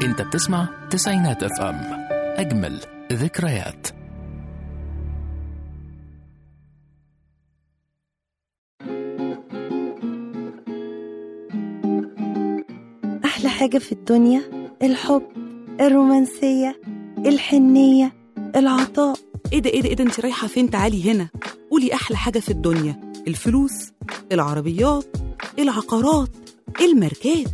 انت بتسمع تسعينات اف ام اجمل ذكريات أحلى حاجة في الدنيا الحب الرومانسية الحنية العطاء ايه ده ايه ده ايه ده انت رايحه فين تعالي هنا قولي احلى حاجه في الدنيا الفلوس العربيات العقارات الماركات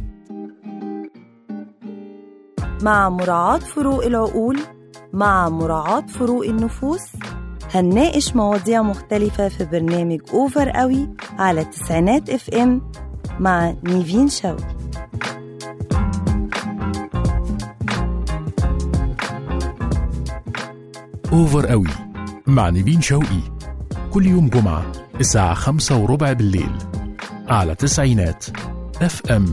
مع مراعاة فروق العقول مع مراعاة فروق النفوس هنناقش مواضيع مختلفة في برنامج أوفر قوي على تسعينات اف ام مع نيفين شوقي اوفر قوي مع نيفين شوقي كل يوم جمعة الساعة خمسة وربع بالليل على تسعينات اف ام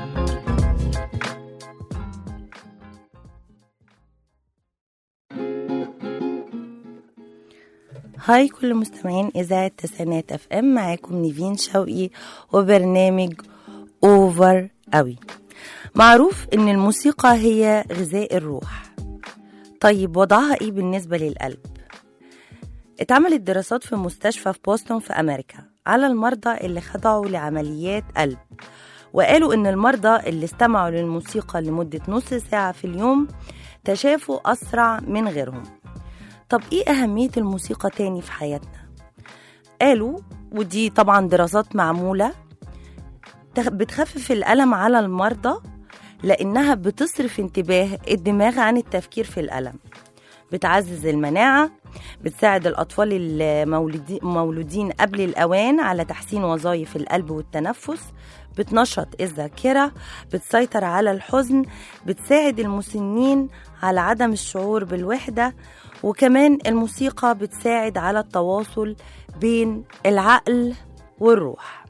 هاي كل مستمعين إذاعة تسعينات اف ام معاكم نيفين شوقي وبرنامج اوفر قوي معروف ان الموسيقى هي غذاء الروح طيب وضعها ايه بالنسبة للقلب اتعملت دراسات في مستشفى في بوسطن في امريكا على المرضى اللي خضعوا لعمليات قلب وقالوا ان المرضى اللي استمعوا للموسيقى لمدة نص ساعة في اليوم تشافوا اسرع من غيرهم طب ايه اهمية الموسيقى تاني في حياتنا قالوا ودي طبعا دراسات معمولة تخ- بتخفف الألم على المرضى لأنها بتصرف انتباه الدماغ عن التفكير في الألم بتعزز المناعة بتساعد الأطفال المولودين قبل الأوان على تحسين وظائف القلب والتنفس بتنشط الذاكرة بتسيطر على الحزن بتساعد المسنين على عدم الشعور بالوحدة وكمان الموسيقى بتساعد على التواصل بين العقل والروح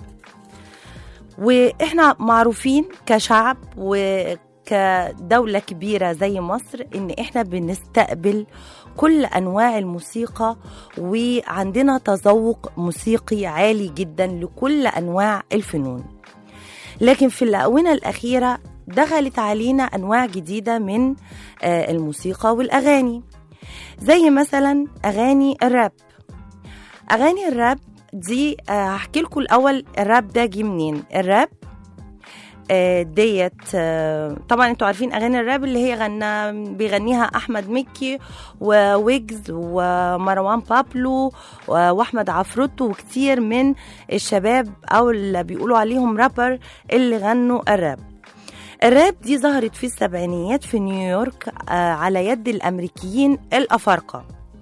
واحنا معروفين كشعب وكدولة كبيرة زي مصر ان احنا بنستقبل كل انواع الموسيقى وعندنا تذوق موسيقي عالي جدا لكل انواع الفنون لكن في الاونه الاخيره دخلت علينا انواع جديده من آه، الموسيقى والاغاني زي مثلا اغاني الراب اغاني الراب دي آه، هحكي لكم الاول الراب ده جه منين الراب آه، ديت آه، طبعا انتوا عارفين اغاني الراب اللي هي غنى بيغنيها احمد مكي وويجز ومروان بابلو و- واحمد عفروتو وكتير من الشباب او اللي بيقولوا عليهم رابر اللي غنوا الراب الراب دي ظهرت في السبعينيات في نيويورك آه، على يد الامريكيين الافارقه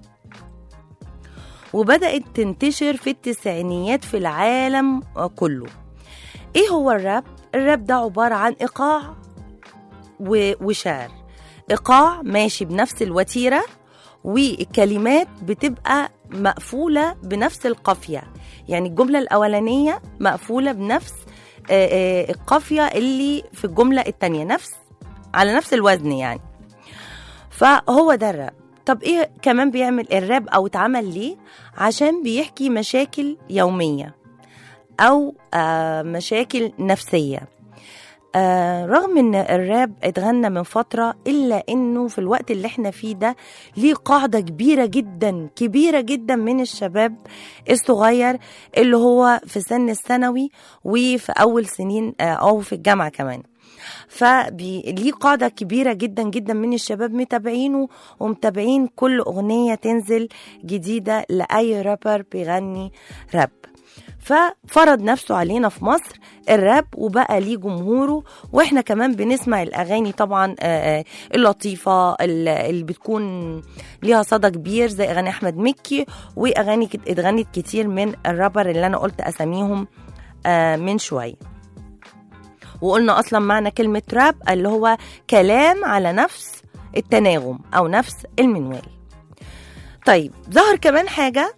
وبدأت تنتشر في التسعينيات في العالم كله ايه هو الراب؟ الراب ده عبارة عن إيقاع و- وشعر إيقاع ماشي بنفس الوتيرة والكلمات بتبقى مقفولة بنفس القافية يعني الجملة الأولانية مقفولة بنفس آه، آه، القافية اللي في الجملة التانية نفس على نفس الوزن يعني فهو ده الراب طب ايه كمان بيعمل الراب او اتعمل ليه عشان بيحكي مشاكل يومية او آه مشاكل نفسية آه رغم ان الراب اتغنى من فترة الا انه في الوقت اللي احنا فيه ده ليه قاعدة كبيرة جدا كبيرة جدا من الشباب الصغير اللي هو في سن الثانوي وفي اول سنين آه او في الجامعة كمان فليه قاعدة كبيرة جدا جدا من الشباب متابعينه ومتابعين كل أغنية تنزل جديدة لأي رابر بيغني راب ففرض نفسه علينا في مصر الراب وبقى ليه جمهوره واحنا كمان بنسمع الاغاني طبعا آه، آه، اللطيفه ال- اللي بتكون ليها صدى كبير زي اغاني احمد مكي واغاني كت- اتغنت كتير من الرابر اللي انا قلت اساميهم آه، من شويه وقلنا اصلا معنى كلمه راب اللي هو كلام على نفس التناغم او نفس المنوال طيب ظهر كمان حاجه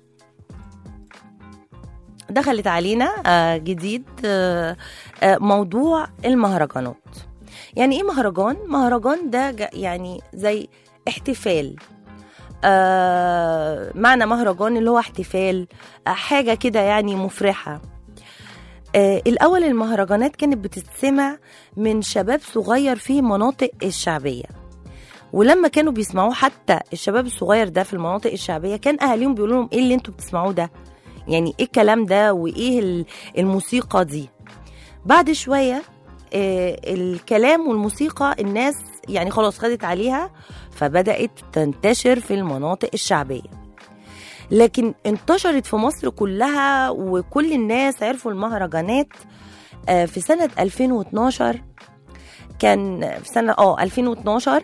دخلت علينا آه، جديد آه، آه، موضوع المهرجانات يعني ايه مهرجان مهرجان ده ج- يعني زي احتفال آه معنى مهرجان اللي هو احتفال آه حاجه كده يعني مفرحه آه الأول المهرجانات كانت بتتسمع من شباب صغير في مناطق الشعبية ولما كانوا بيسمعوه حتى الشباب الصغير ده في المناطق الشعبية كان أهاليهم بيقولوا لهم إيه اللي أنتوا بتسمعوه ده يعني إيه الكلام ده وإيه ال- الموسيقى دي بعد شوية آه الكلام والموسيقى الناس يعني خلاص خدت عليها فبدأت تنتشر في المناطق الشعبية لكن انتشرت في مصر كلها وكل الناس عرفوا المهرجانات آه، في سنة 2012 كان في سنة اه 2012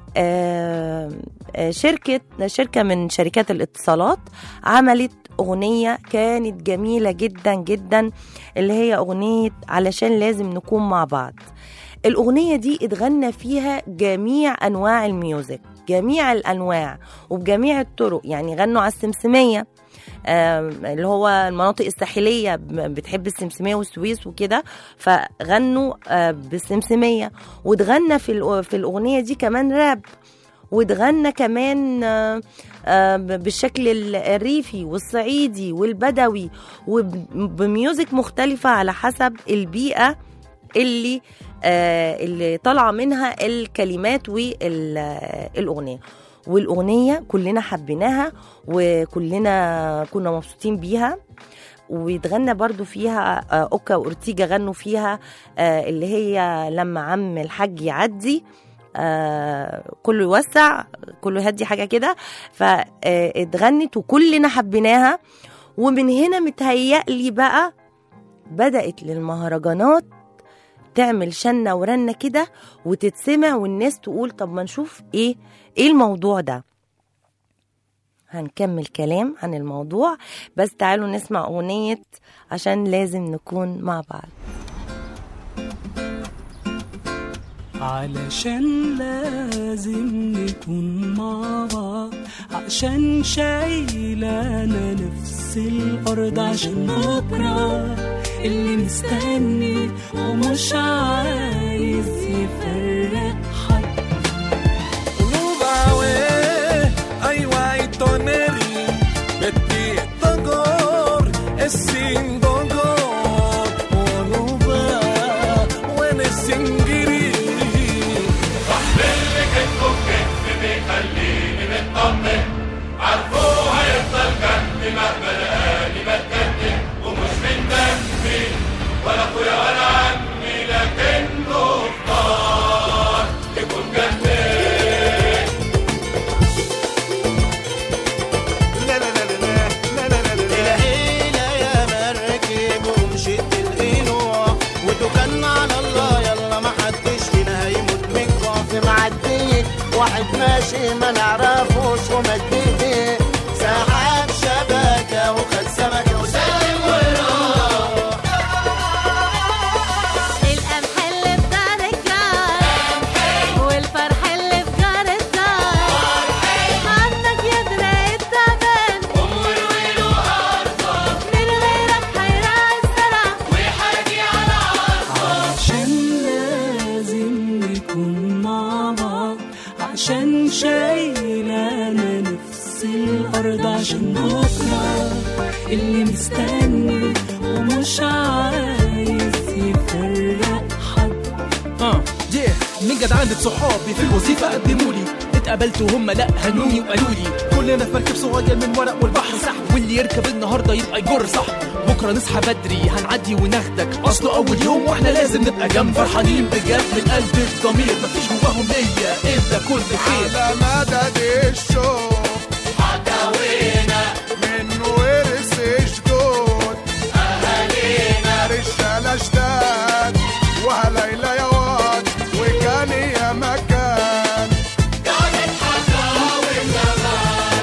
آه، آه، شركة شركة من شركات الاتصالات عملت أغنية كانت جميلة جدا جدا اللي هي أغنية علشان لازم نكون مع بعض الأغنية دي اتغنى فيها جميع أنواع الميوزك جميع الأنواع وبجميع الطرق يعني غنوا على السمسمية آم، اللي هو المناطق الساحلية ب- بتحب السمسمية والسويس وكده فغنوا آه، بالسمسمية واتغنى في الأ- في الأغنية دي كمان راب واتغنى كمان آه، آه، ب- بالشكل ال- الريفي والصعيدي والبدوي وبميوزك مختلفة على حسب البيئة اللي آه، اللي طالعة منها الكلمات والأغنية والأغنية كلنا حبيناها وكلنا كنا مبسوطين بيها ويتغنى برضو فيها آه، اوكا واورتيجا غنوا فيها آه، اللي هي لما عم الحاج يعدي آه، كله يوسع كله يهدي حاجه كده فاتغنت وكلنا حبيناها ومن هنا متهيألي بقى بدأت للمهرجانات تعمل شنة ورنة كده وتتسمع والناس تقول طب ما نشوف ايه ايه الموضوع ده هنكمل كلام عن الموضوع بس تعالوا نسمع أغنية عشان لازم نكون مع بعض علشان لازم نكون مع بعض عشان شايلانا نفس الأرض عشان بكرة اللي مستني ومش عايز يفرق حد Rubawe, ai guai toneri, beti togor, esin dogor, onuba, wen esingiri. العيلة يا مركب ومشيت القنوع وتوكلنا على الله يلا ما حدش فينا هيموت من جوع في معدية واحد ماشي ما نعرفوش ومد ايديه سحب شبكة وخد سمكة وسلم وراح القمح اللي في دار الجار والفرح اللي في جار الدار عندك يا دراعي التعبان من غيرك هيرعى الزرع عشان لازم نكون مع بعض عشان شايلانا نفس الأرض عشان بكرة اللي مستني ومش عايز يفرق حد اه yeah. من جدعانة صحابي في الوظيفة قدموا لي اتقابلت وهم لا هنوني وقالوا لي كلنا في مركب صغير من ورق والبحر سحب واللي يركب النهارده يبقى يجر صح بكره نصحى بدري هنعدي وناخدك اصله اول يوم واحنا لازم نبقى جنب فرحانين بجد من قلب الضمير مفيش جواهم نية الا كل خير على مدد الشوق حكاوينا من ورث جدود أهالينا رجالة جداد وهليلة يا واد وكان يا مكان كانت حكاوي زمان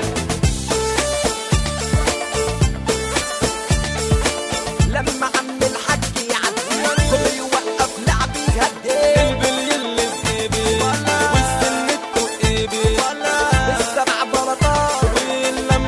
لما عم الحاج يعدي كله يوقف لعب يهدي البلي اللي في ايدي والسن في ايدي السبع بلاطات واللم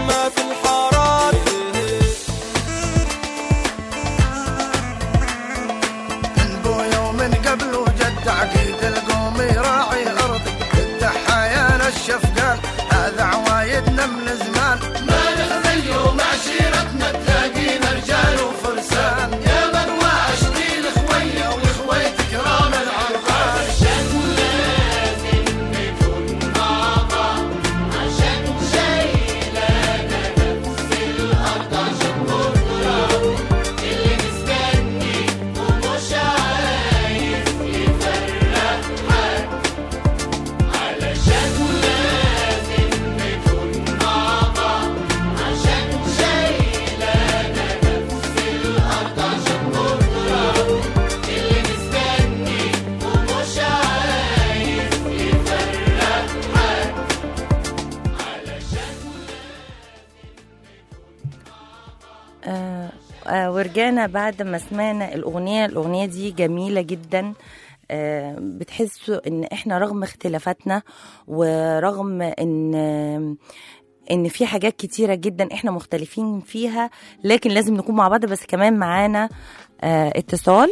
ورجعنا بعد ما سمعنا الأغنية الأغنية دي جميلة جدا آه، بتحسوا ان احنا رغم اختلافاتنا ورغم ان ان في حاجات كتيره جدا احنا مختلفين فيها لكن لازم نكون مع بعض بس كمان معانا آه، اتصال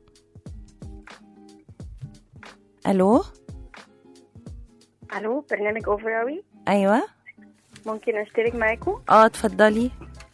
الو الو برنامج اوفر اوي ايوه ممكن اشترك معاكم اه اتفضلي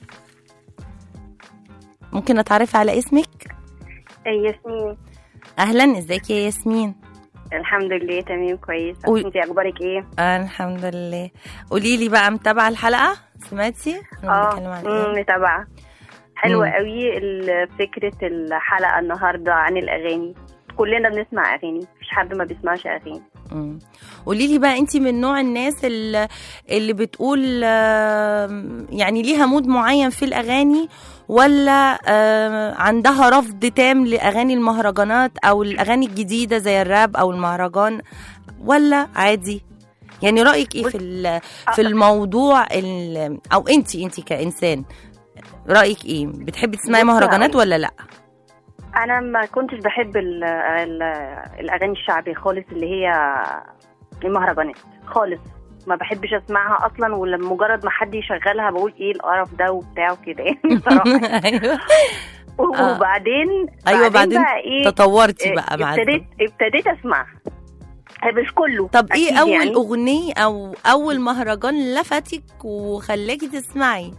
ممكن اتعرف على اسمك ياسمين اهلا ازيك يا ياسمين الحمد لله تمام كويسه قول- انت اخبارك ايه آه الحمد لله قولي لي بقى متابعه الحلقه سمعتي احنا بنتكلم عن مم، ايه متابعه حلوه مم. قوي ال- فكره الحلقه النهارده عن الاغاني كلنا بنسمع اغاني مفيش حد ما بيسمعش اغاني مم. قولي لي بقى انت من نوع الناس اللي, اللي بتقول آم، يعني ليها مود معين في الاغاني ولا آم، عندها رفض تام لاغاني المهرجانات او الاغاني الجديده زي الراب او المهرجان ولا عادي يعني رايك ايه في ال- في الموضوع ال- او انت انت كانسان رايك ايه بتحبي تسمعي بصي مهرجانات هقول- ولا لا انا ما كنتش بحب ال ال الاغاني الشعبي خالص اللي هي المهرجانات خالص ما بحبش اسمعها اصلا ولما مجرد ما حد يشغلها بقول ايه القرف ده وبتاع وكده يعني بصراحه ايوه آه. وبعدين ايوه بعدين بقى ايه تطورتي إيه، بقى مع ابتديت ابتديت اسمعها مش كله طب ايه أكيد اول يعني. اغنيه او اول مهرجان لفتك وخلاكي تسمعي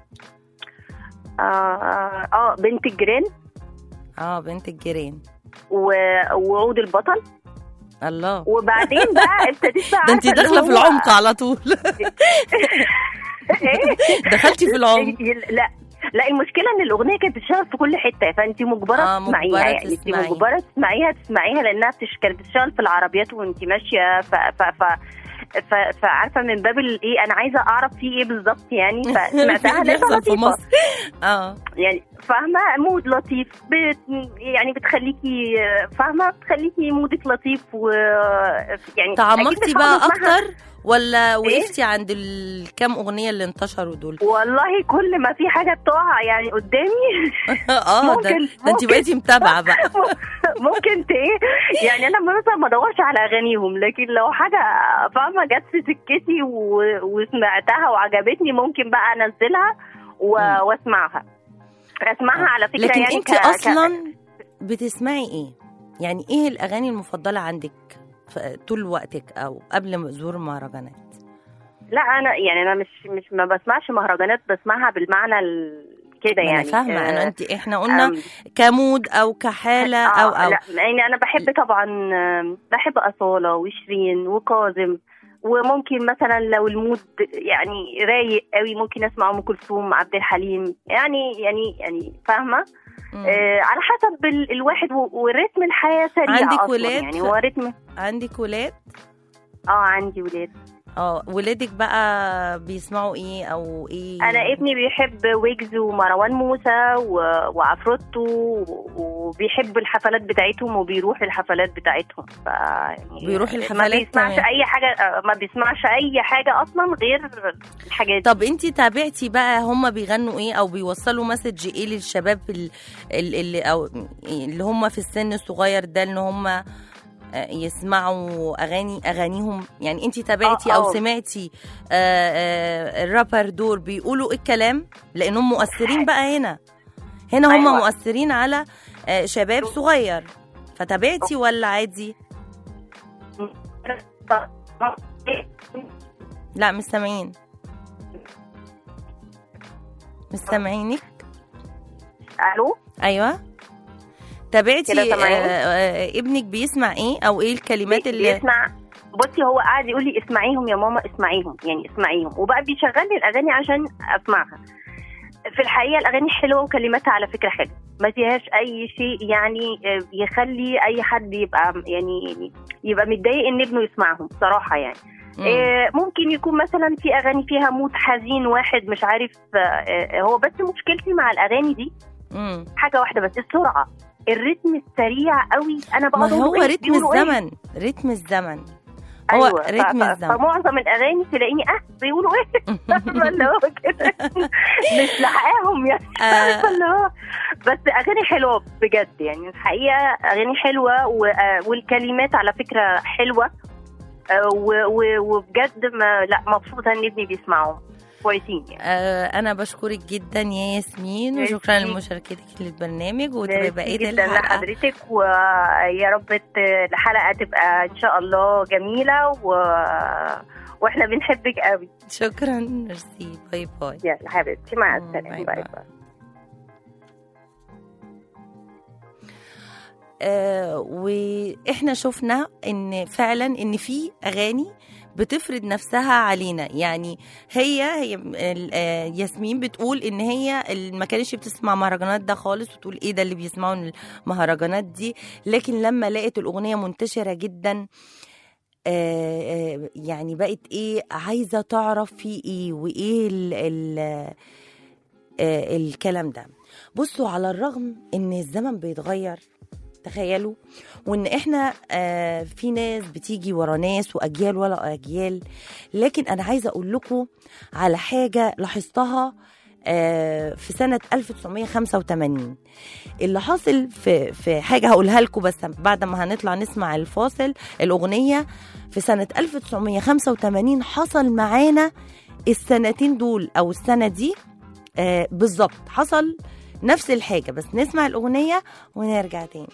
اه اه بنت الجيران اه بنت الجيران و- وعود البطل الله وبعدين بقى ابتديت بقى ده انت عارفة اللي داخله في هو- العمق على طول إيه؟ دخلتي في العمق لا لا المشكله ان الاغنيه كانت بتشتغل في كل حته فانت مجبره آه، تسمعيها مجبرة يعني انت تسمعيها. مجبره تسمعيها تسمعيها لانها بتش... كانت بتشتغل في العربيات وانت ماشيه ف... ف... ف... ف... فعارفه من باب الايه انا عايزه اعرف في ايه بالظبط يعني فسمعتها لقيتها بيحصل في لطيفه مصر اه يعني فاهمه مود لطيف بت... يعني بتخليكي فاهمه بتخليكي مودك لطيف و يعني تعمقتي أكيد بقى بتحاول أسمعها. اكتر ولا وقفتي عند الكام اغنيه اللي انتشروا دول والله كل ما في حاجه بتقع يعني قدامي اه ده ممكن- ده انت ممكن. بقيتي متابعه بقى ممكن ت ايه يعني انا مثلا ما ادورش على اغانيهم لكن لو حاجه فاهمه جت في سكتي و... وسمعتها وعجبتني ممكن بقى انزلها و... مم. واسمعها اسمعها على فكره لكن يعني انت ك... ك- اصلا بتسمعي ايه يعني ايه الاغاني المفضله عندك ف- طول وقتك او قبل ما ظهور المهرجانات لا انا يعني انا مش مش ما بسمعش مهرجانات بسمعها بالمعنى ال... كده ما يعني انا فاهمه آه، انا انت احنا قلنا أم، كمود او كحاله آه، او او لا يعني انا بحب طبعا آم، بحب اصاله وشيرين وكاظم وممكن مثلا لو المود يعني رايق قوي ممكن اسمع ام كلثوم عبد الحليم يعني يعني يعني فاهمه مم. آه على حسب ال- الواحد و- ورتم الحياه سريع عندك أصلاً ولاد؟ يعني هو رتم عندك ولاد اه عندي ولاد اه ولادك بقى بيسمعوا ايه او ايه انا ابني بيحب ويجز ومروان موسى و- وعفروتو و- وبيحب الحفلات بتاعتهم وبيروح الحفلات بتاعتهم ف يعني بيروح ما الحفلات بيسمعش كمان. اي حاجه آه، ما بيسمعش اي حاجه اصلا غير الحاجات دي. طب انت تابعتي بقى هم بيغنوا ايه او بيوصلوا مسج ايه للشباب ال- ال- اللي او اللي هم في السن الصغير ده ان هم يسمعوا اغاني اغانيهم يعني انت تابعتي اه، او اه. سمعتي آه، آه، الرابر دول بيقولوا ايه الكلام لانهم مؤثرين بقى هنا هنا هم أيوة. مؤثرين على آه، شباب صغير فتابعتي ولا عادي لا مش سامعين مش سامعينك الو ايوه تابعتي كده سامعين؟ آه، آه، ابنك بيسمع ايه او ايه الكلمات بي- اللي بيسمع بصي هو قاعد يقول لي اسمعيهم يا ماما اسمعيهم يعني اسمعيهم وبقى بيشغل لي الاغاني عشان اسمعها في الحقيقه الاغاني حلوه وكلماتها على فكره حلوه ما فيهاش اي شيء يعني آه، يخلي اي حد يبقى يعني يبقى متضايق ان ابنه يسمعهم بصراحه يعني مم. آه، ممكن يكون مثلا في اغاني فيها مود حزين واحد مش عارف آه، آه، هو بس مشكلتي مع الاغاني دي مم. حاجه واحده بس السرعه الريتم السريع قوي انا ما بقعد أقول هو إيه؟ رتم بيقولوا إيه؟ الزمن رتم الزمن هو ايوه رتم ف- ف- الزمن. فمعظم الاغاني تلاقيني اه بيقولوا ايه عارفة اللي هو كده مش لاحقاهم يعني عارفة اللي هو بس اغاني حلوه بجد يعني الحقيقه اغاني حلوه و- آه، والكلمات على فكره حلوه آه، و- و- وبجد ما لا مبسوطه ان ابني بيسمعهم كويسين يعني آه انا بشكرك جدا يا ياسمين ميرسي. وشكرا لمشاركتك للبرنامج وتبقى ميرسي بقيه جدا الحلقه لحضرتك ويا رب ت- الحلقه تبقى ان شاء الله جميله و... واحنا بنحبك قوي شكرا ميرسي باي باي يلا حبيبتي مع باي السلامه باي. باي باي آه واحنا شفنا ان فعلا ان في اغاني بتفرض نفسها علينا يعني هي هي ال- آه، ياسمين بتقول ان هي ال- ما كانتش بتسمع مهرجانات ده خالص وتقول ايه ده اللي بيسمعوا المهرجانات دي لكن لما لقت الاغنيه منتشره جدا آه، آه، يعني بقت ايه عايزه تعرف في ايه وايه ال ال آه، الكلام ده بصوا على الرغم ان الزمن بيتغير تخيلوا وان احنا آه في ناس بتيجي ورا ناس واجيال ولا اجيال لكن انا عايزه اقول لكم على حاجه لاحظتها آه في سنه 1985 اللي حاصل في في حاجه هقولها لكم بس بعد ما هنطلع نسمع الفاصل الاغنيه في سنه 1985 حصل معانا السنتين دول او السنه دي آه بالظبط حصل نفس الحاجه بس نسمع الاغنيه ونرجع تاني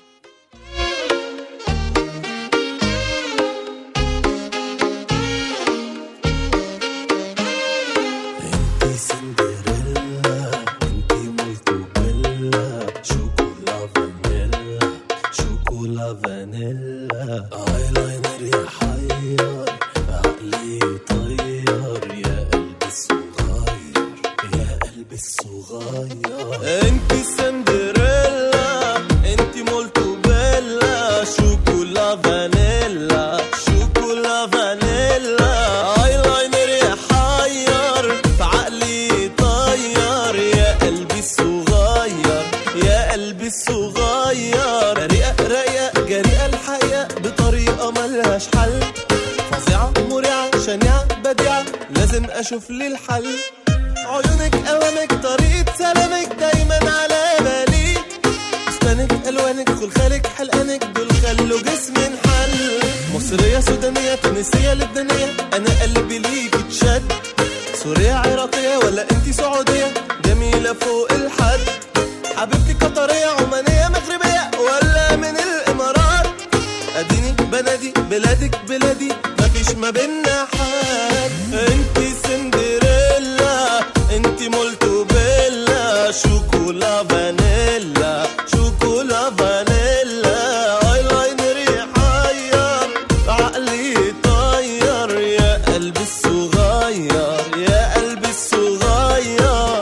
انتي سندريلا انتي مولتو بيلا شوكولا فانيلا شوكولا فانيلا ايلاينر يحير عقلي يطير يا قلبي الصغير يا قلبي الصغير انتي سندريلا انتي مولتو بيلا شوكولا فانيلا شوكولا فانيلا ايلاينر يحير في عقلي يطير يا قلبي الصغير يا قلبي الصغير رقق رقق جريئة الحقيقة بطريقة ملهاش حل فظيعة مريعة شنيعة بديعة لازم أشوف لي الحل عيونك أوامك طريقة سلامك دايما على بالي اسنانك الوانك خلخالك حلقانك دول خلوا جسمي انحل مصرية سودانية تونسية لبنانية انا قلبي ليك اتشد سورية عراقية ولا انتي سعودية جميلة فوق الحد حبيبتي قطرية عمانية مغربية ولا من الامارات اديني بنادي بلادك بلادي مفيش ما بينا حد انتي سندريلا انتي مولتو بيلا شوكولا فانيلا شوكولا فانيلا ايلاينر يحير عقلي يطير يا قلبي الصغير يا قلبي الصغير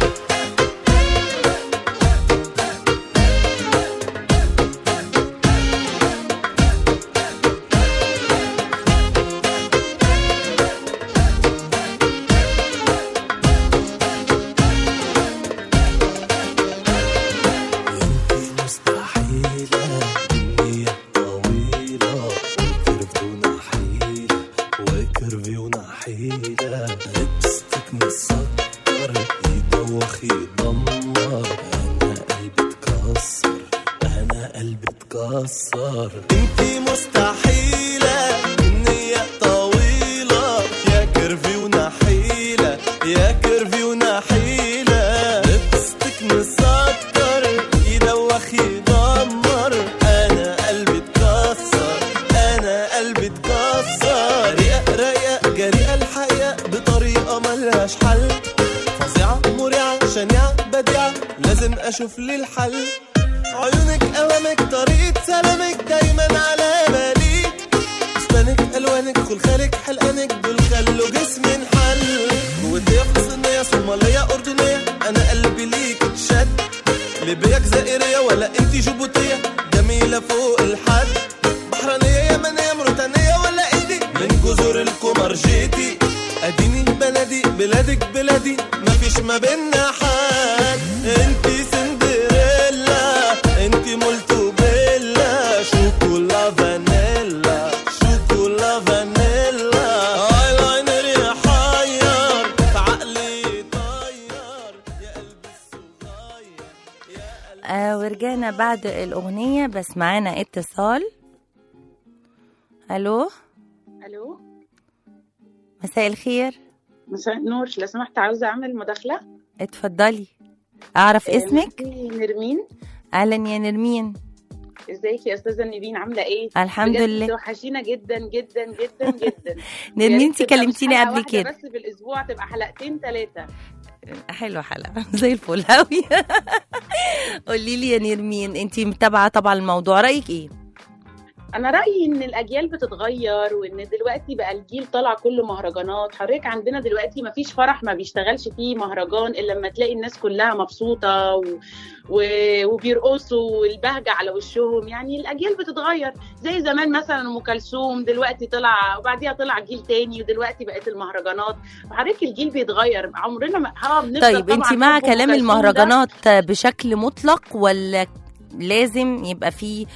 انتي مستحيلة النية طويلة وكيرف ونحيلة وكيرف ونحيلة لبستك مسكر يدوخ يدمر انا قلبي اتكسر انا قلبي اتكسر انتي مستحيلة النية طويلة يا كيرفي ونحيلة يا كيرفي ونحيلة لبستك مسكر يدوخ يدمر انا قلبي اتكسر انا قلبي اتكسر رقق رقق جريئة الحقيقة بطريقة ملهاش حل فظيعة مريعة شنيعة بديعة لازم اشوف لي الحل عيونك اوامك طريقة سلامك دايما على بالي اسنانك الوانك خلخالك حلقانك دول خلوا جسمي انحل جوتية فلسطينية صومالية اردنية انا قلبي ليك اتشد ليبيا جزائرية ولا انتي جيبوتية جميلة فوق الحد بحرانية يمنية موريتانية ولا انتي من جزر القمر جيتي اديني بلدي بلادك بلادي مفيش ما بينا حد انتي سندريلا انتي مولتو بيلا شوكولا فانيلا شوكولا فانيلا بعد الأغنية بس معانا اتصال ألو الو مساء الخير مساء النور لو سمحت عاوزه اعمل مداخله اتفضلي أعرف اسمك اسمي نرمين أهلا يا نرمين ازيك يا استاذه نيفين عامله ايه الحمد بجد لله توحشينا جدا جدا جدا جدا نرمين يا انت ريت تبقى مش كلمتيني حلقة قبل واحدة كده بس في الاسبوع تبقى حلقتين ثلاثه حلوة حلقة زي الفل أوي قولي لي يا نرمين انت متابعة طبعا الموضوع رأيك ايه؟ انا رايي ان الاجيال بتتغير وان دلوقتي بقى الجيل طالع كله مهرجانات حضرتك عندنا دلوقتي ما فيش فرح ما بيشتغلش فيه مهرجان الا لما تلاقي الناس كلها مبسوطه و... و... وبيرقصوا والبهجه على وشهم يعني الاجيال بتتغير زي زمان مثلا ام كلثوم دلوقتي طلع وبعديها طلع جيل تاني ودلوقتي بقت المهرجانات فحضرتك الجيل بيتغير عمرنا ما اه بنفضل طيب طبعاً انت مع حب أم كلام كلثوم ده. المهرجانات بشكل مطلق ولا لازم يبقى فيه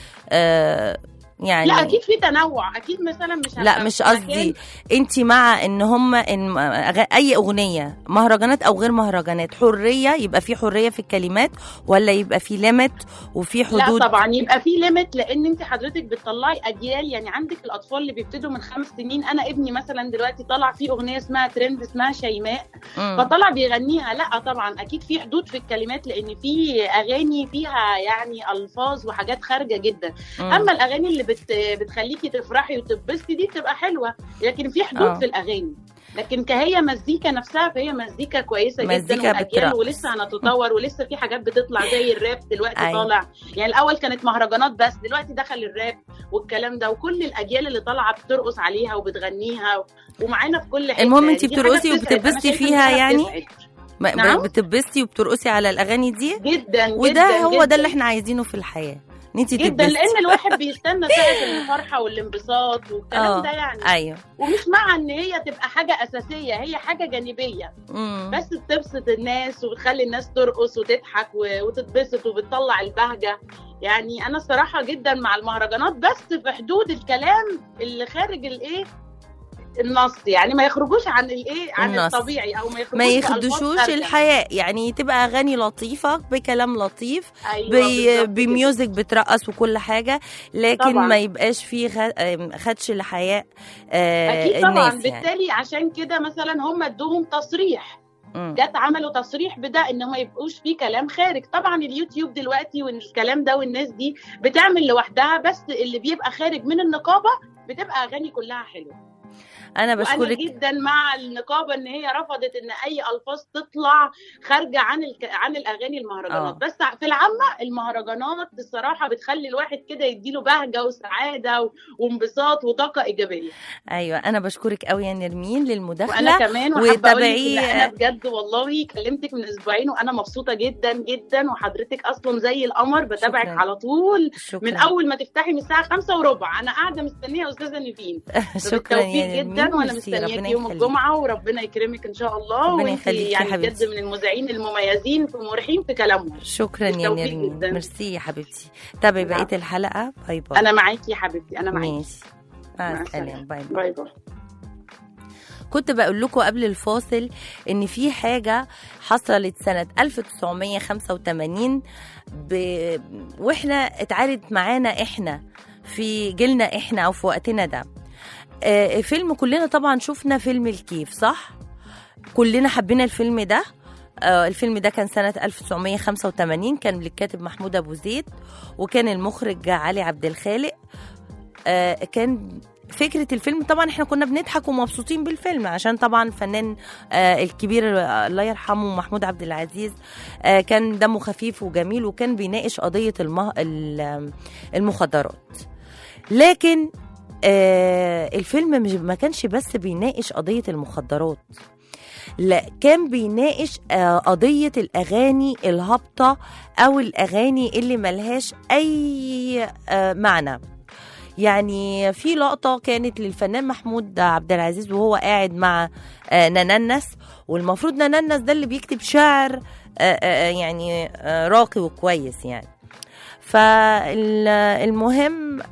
آه يعني لا اكيد في تنوع اكيد مثلا مش لا هبقى مش في مكان- قصدي انت مع ان هم ان أغ- اي اغنيه مهرجانات او غير مهرجانات حريه يبقى في حريه في الكلمات ولا يبقى في ليميت وفي حدود لا طبعا يبقى في ليميت لان انت حضرتك بتطلعي اجيال يعني عندك الاطفال اللي بيبتدوا من خمس سنين انا ابني مثلا دلوقتي طلع في اغنيه اسمها ترند اسمها شيماء مم. فطلع بيغنيها لا طبعا اكيد في حدود في الكلمات لان في اغاني فيها يعني الفاظ وحاجات خارجه جدا مم. اما الاغاني اللي بت بتخليكي تفرحي وتتبسطي دي بتبقى حلوه لكن في حدود آه. في الاغاني لكن كهي مزيكا نفسها فهي مزيكا كويسه جدا مزيكا والاجيال بترقص. ولسه هنتطور ولسه في حاجات بتطلع زي الراب دلوقتي أيوة. طالع يعني الاول كانت مهرجانات بس دلوقتي دخل الراب والكلام ده وكل الاجيال اللي طالعه بترقص عليها وبتغنيها ومعانا في كل حته المهم انت دي حاجة بترقصي بتسعد. أنا وبتتبسطي شايفة إن فيها حاجة يعني بتسعد. ب- نعم؟ بتتبسطي وبترقصي على الاغاني دي جدا وده جدا هو جدا. ده اللي احنا عايزينه في الحياه ان انت جدا تتبسطي لان الواحد بيستنى ساعه الفرحه والانبساط والكلام آه، ده يعني ايوه ومش مع ان هي تبقى حاجه اساسيه هي حاجه جانبيه مم. بس بتبسط الناس وبتخلي الناس ترقص وتضحك و- وتتبسط وبتطلع البهجه يعني انا الصراحه جدا مع المهرجانات بس في حدود الكلام اللي خارج الايه النص يعني ما يخرجوش عن الايه عن النص. الطبيعي او ما يخرجوش ما بألفاظ يخدشوش خارجة. الحياة يعني تبقى أغاني لطيفة بكلام لطيف أيوة بي بالظبط كده. بميوزك بترقص وكل حاجة لكن طبعاً. ما يبقاش فيه خ- آم، خدش لحياة آه، اكيد طبعا الناس يعني بالتالي عشان كده مثلا هم ادوهم تصريح مم. جت عملوا تصريح بده ان ما يبقوش فيه كلام خارج طبعا اليوتيوب دلوقتي والكلام ده والناس دي بتعمل لوحدها بس اللي بيبقى خارج من النقابه بتبقى اغاني كلها حلوه أنا وانا بشكرك جدا مع النقابه ان هي رفضت ان اي الفاظ تطلع خارجه عن الك... عن الاغاني المهرجانات آه. بس في العامه المهرجانات الصراحه بتخلي الواحد كده يديله بهجه وسعاده و... وانبساط وطاقه ايجابيه أيوة أنا بشكرك قوي يا نرمين للمداخلة وانا كمان وحابه اقول لك وتابعيه- ان انا بجد والله كلمتك من اسبوعين وانا مبسوطه جدا جدا وحضرتك اصلا زي القمر بتابعك شكراً. على طول شكرا من اول ما تفتحي من الساعه خمسة وربع انا قاعده مستنيه استاذه نيفين شكرا بالتوفيق يا جدا نرمين وانا ميرسي، مستنياكي ربنا يوم يخليك. الجمعه وربنا يكرمك ان شاء الله ربنا وانت يخليكي يا يعني بجد حبيبتي. من المذيعين المميزين ومريحين في كلامهم شكرا يا بالتوفيق نرمين جداً. ميرسي يا حبيبتي تابعي نعم. بقية الحلقة باي باي انا معاكي يا حبيبتي انا معاكي ماشي مع مع السلامة السلامة. باي باي باي باي كنت بقول لكم قبل الفاصل ان في حاجه حصلت سنه 1985 ب... واحنا اتعرضت معانا احنا في جيلنا احنا او في وقتنا ده آه فيلم كلنا طبعا شفنا فيلم الكيف صح كلنا حبينا الفيلم ده آه الفيلم ده كان سنة 1985 كان للكاتب محمود أبو زيد وكان المخرج علي عبد الخالق آه كان فكرة الفيلم طبعا احنا كنا بنضحك ومبسوطين بالفيلم عشان طبعا الفنان آه الكبير آه، الله يرحمه محمود عبد العزيز آه كان دمه خفيف وجميل وكان بيناقش قضية المه... ال- المخدرات لكن آه الفيلم مش ما كانش بس بيناقش قضية المخدرات لا كان بيناقش آه، قضية الأغاني الهابطة أو الأغاني اللي ملهاش أي آه، معنى يعني في لقطة كانت للفنان محمود عبد العزيز وهو قاعد مع آه، نننس والمفروض نننس ده اللي بيكتب شعر آه، آه، يعني آه، راقي وكويس يعني فالمهم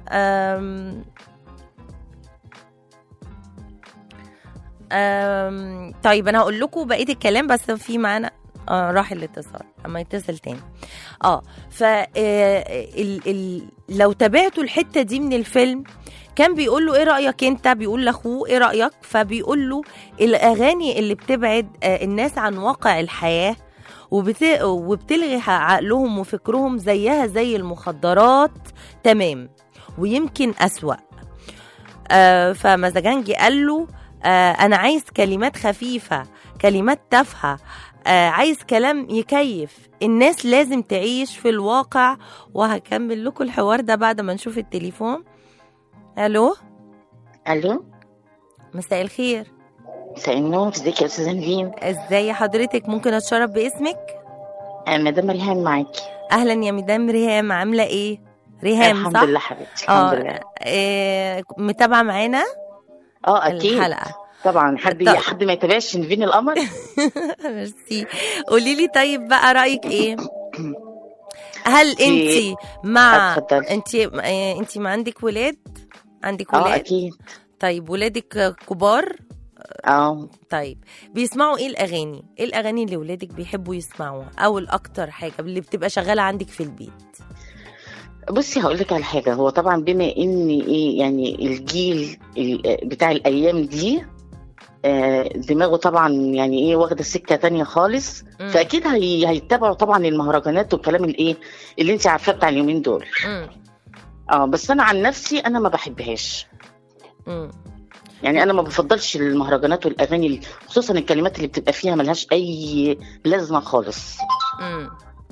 طيب انا هقول لكم بقيه الكلام بس في معانا اه راح الاتصال اما يتصل تاني اه ف آه، ال... ال... لو تابعتوا الحته دي من الفيلم كان بيقول له ايه رايك انت بيقول لاخوه ايه رايك فبيقول له الاغاني اللي بتبعد آه، الناس عن واقع الحياه وبت... وبتلغي عقلهم وفكرهم زيها زي المخدرات تمام ويمكن أسوأ آه فمزاجنجي قال له آه أنا عايز كلمات خفيفة كلمات تافهة آه عايز كلام يكيف الناس لازم تعيش في الواقع وهكمل لكم الحوار ده بعد ما نشوف التليفون الو الو مساء الخير مساء النور ازيك يا استاذه نيفين ازاي حضرتك ممكن اتشرف باسمك آه، مدام ريهام معاكي اهلا يا مدام ريهام عامله ايه ريهام الحمد صح لله حبيبتي الحمد اه لله إيه متابعه معانا اه اكيد الحلقه طبعا حد طب. حد ما يتابعش نيفين القمر ميرسي قولي لي طيب بقى رايك ايه هل في- انت مع اتفضلي. انت انت ما عندك ولاد عندك اه ولاد اكيد طيب ولادك كبار اه طيب بيسمعوا ايه الاغاني ايه الاغاني اللي ولادك بيحبوا يسمعوها او الاكتر حاجه اللي بتبقى شغاله عندك في البيت بصي هقول لك على حاجه هو طبعا بما ان ايه يعني الجيل ال- بتاع الايام دي آه، دماغه طبعا يعني ايه واخده سكه تانية خالص مم. فاكيد هي هيتبعوا طبعا المهرجانات والكلام الايه اللي انت عارفاه بتاع اليومين دول مم. اه بس انا عن نفسي انا ما بحبهاش مم. يعني انا ما بفضلش المهرجانات والاغاني ال- خصوصا الكلمات اللي بتبقى فيها ملهاش اي لازمه خالص مم.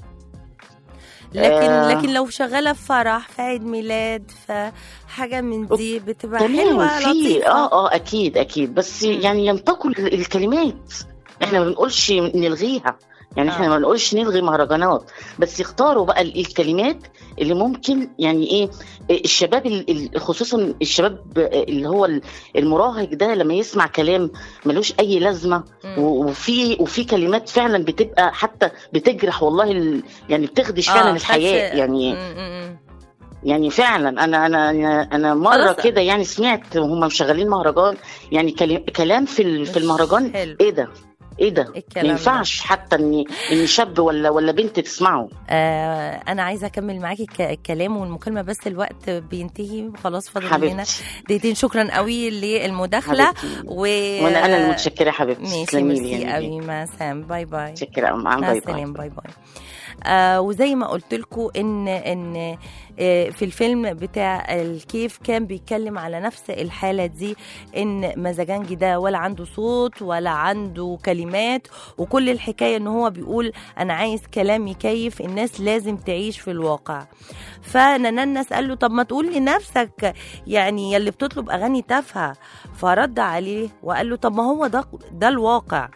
لكن آه. لكن لو شغاله في فرح في عيد ميلاد في حاجه من دي بتبقى تمام حلوه في لطيفه اه اه اكيد اكيد بس يعني ينتقوا ال- الكلمات احنا ما بنقولش نلغيها يعني احنا آه. ما بنقولش نلغي مهرجانات بس يختاروا بقى ال- الكلمات اللي ممكن يعني ايه الشباب ال- ال- خصوصا الشباب اللي هو ال- المراهق ده لما يسمع كلام ملوش اي لازمه مم. و- وفي وفي كلمات فعلا بتبقى حتى بتجرح والله ال- يعني بتخدش فعلا آه، الحياه خدش- يعني مم، مم، يعني فعلا انا انا انا, أنا مره خلاص. كده يعني سمعت وهم مشغلين مهرجان يعني كلام كلام في ال- في مش المهرجان حلو. ايه ده ايه ده الكلام ما ده. ينفعش حتى ان ان شاب ولا ولا بنت تسمعه آه انا عايزه اكمل معاكي الك- الكلام والمكالمه بس الوقت بينتهي خلاص فاضل لنا حبيبتي دقيقتين شكرا قوي للمداخله حبيبتي. و وانا انا المتشكره حبيبتي ماشي تسلمي لي ميرسي يعني قوي مع سام باي باي متشكره مع مع باي باي السلامه باي باي آه وزي ما قلت لكم ان ان آه، في الفيلم بتاع الكيف كان بيتكلم على نفس الحاله دي ان مزاجنجي ده ولا عنده صوت ولا عنده كلمات وكل الحكايه ان هو بيقول انا عايز كلام يكيف الناس لازم تعيش في الواقع فنننس قال له طب ما تقول لنفسك يعني يلي بتطلب اغاني تافهه فرد عليه وقال له طب ما هو ده ده الواقع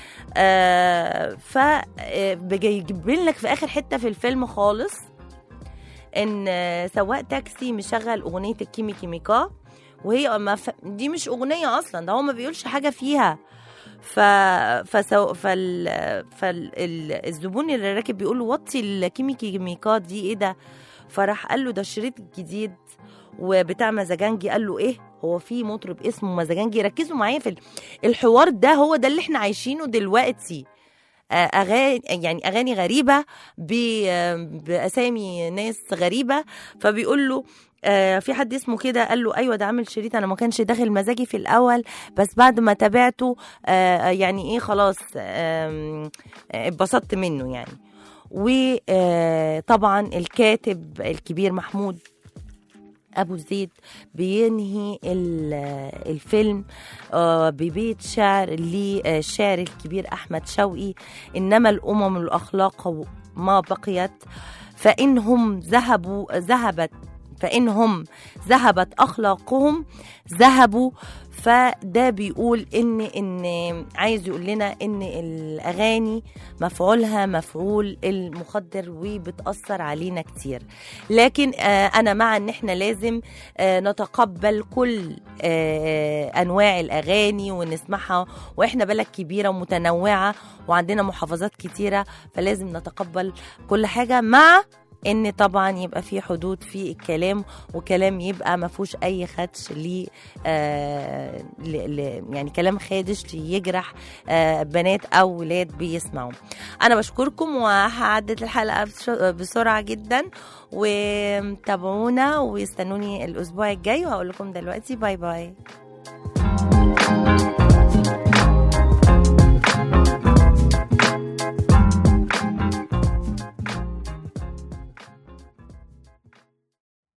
آه ف آه، بيجيب لك في اخر حته في الفيلم خالص ان آه، سواق تاكسي مشغل اغنيه الكيمي كيميكا وهي ما ف... دي مش اغنيه اصلا ده هو ما بيقولش حاجه فيها ف فسو... فال... فال... ال- الزبون اللي راكب بيقول له وطي الكيمي كيميكا دي ايه ده فراح قال له ده الشريط الجديد وبتاع مزاجنجي قال له ايه هو في مطرب اسمه مزاجنجي ركزوا معايا في ال- الحوار ده هو ده اللي احنا عايشينه دلوقتي آه، اغاني يعني اغاني غريبه ب- آه، باسامي ناس غريبه فبيقول له آه، في حد اسمه كده قال له ايوه ده عامل شريط انا ما كانش داخل مزاجي في الاول بس بعد ما تابعته آه، يعني ايه خلاص آم، آه، اتبسطت منه يعني وطبعا الكاتب الكبير محمود ابو زيد بينهي ال- الفيلم آه، ببيت شعر للشاعر الكبير احمد شوقي انما الامم الاخلاق ما بقيت فانهم ذهبوا ذهبت فانهم ذهبت اخلاقهم ذهبوا فده بيقول ان ان عايز يقول لنا ان الاغاني مفعولها مفعول المخدر وبتاثر علينا كتير لكن آه انا مع ان احنا لازم آه نتقبل كل آه انواع الاغاني ونسمعها واحنا بلد كبيره ومتنوعه وعندنا محافظات كتيره فلازم نتقبل كل حاجه مع ان طبعا يبقى في حدود في الكلام وكلام يبقى ما فيهوش اي خدش ل آه ل- ل- يعني كلام خادش يجرح آه بنات او ولاد بيسمعوا انا بشكركم وهعدد الحلقه بش- بسرعه جدا وتابعونا واستنوني الاسبوع الجاي وهقول لكم دلوقتي باي باي